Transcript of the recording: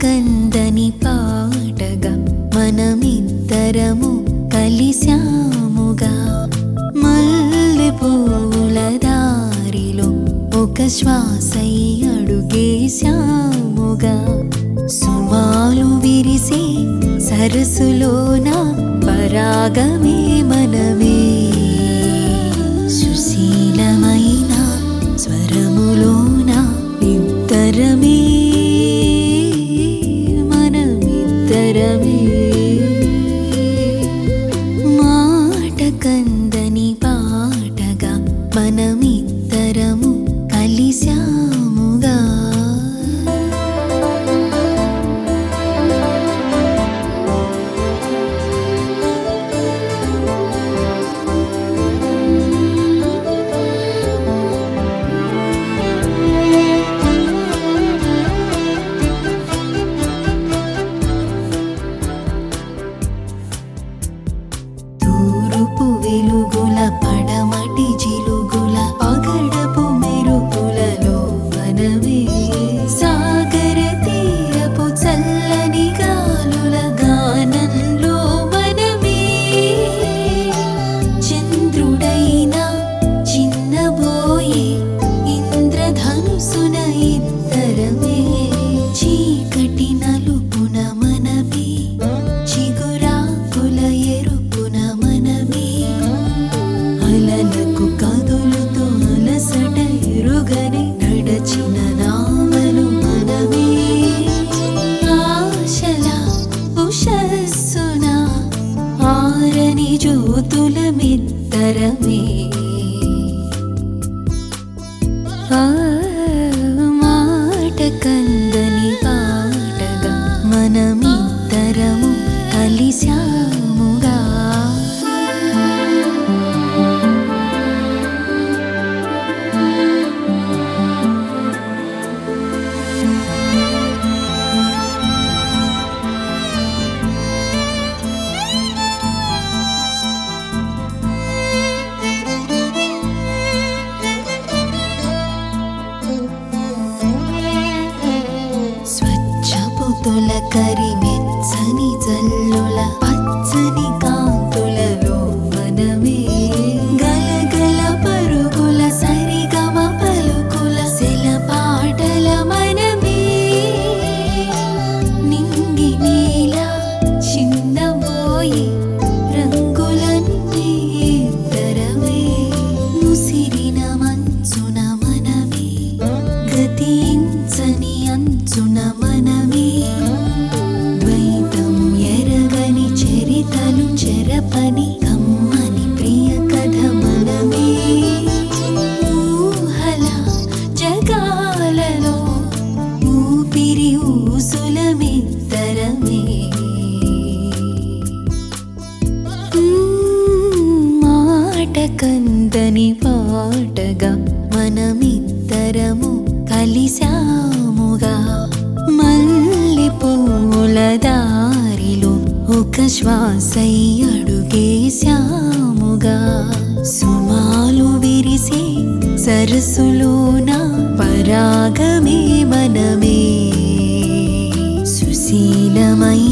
కందని పాటగా మనమిద్దరము కలిశాముగా మల్లె పూల దారిలో ఒక శ్వాసై అడుగేశాముగా సుమాలు విరిసే సరస్సులోన పరాగమే మనమే సుశీలమైన స్వరములోన ఇద్దరమే మనమిద్దరమే మాట కందని పాటగా మనమిద్దరము కలిశాముగా తూరుపు వెలుగుల పడమటి జిలుగుల పగడపు మెరుపులలో మనమే సాగర తీరపు చల్లని గాలుల గానంలో మనమే చంద్రుడైనా చిన్నబోయే ఇంద్రధనుసున ఇద్దరమే చీకటి నలుపున మనమే చిగురాకుల ఎరుపున మనమే అలలకు కదులుతూ అలసట ఎరుగని నడచిన నామలు మనమే ఆశల ఉషస్సున ఆరని జ్యోతుల మిత్తరమే ఆ మాట కందని పాటగా మనమిద్దరము కలిశాముగా స్వచ్ఛపు తొలకరి మెచ్చని జల్లుల పచ్చని కాంతులలో మనమే గలగల పరుగుల సరిగమ పలుకుల శిల పాటల మనమే నింగి నీల చిన్నబోయి రంగులన్నీ ఇద్దరమే ముసిరిన మంచున మనమే గతించని అంచున మనమే ద్వైతం ఎరగని చరితలు చెరపని కమ్మని ప్రియ కథ మనమే ఊహల జగాలలో ఊపిరి ఊసులమిద్దరమే మాట కందని పాటగా మనమిద్దరము కలిశాముగా మల్లె పూల దారిలో ఒక శ్వాసై అడుగేశాముగా సుమాలు విరిసే సరస్సులోన పరాగమే మనమే సుశీలమైన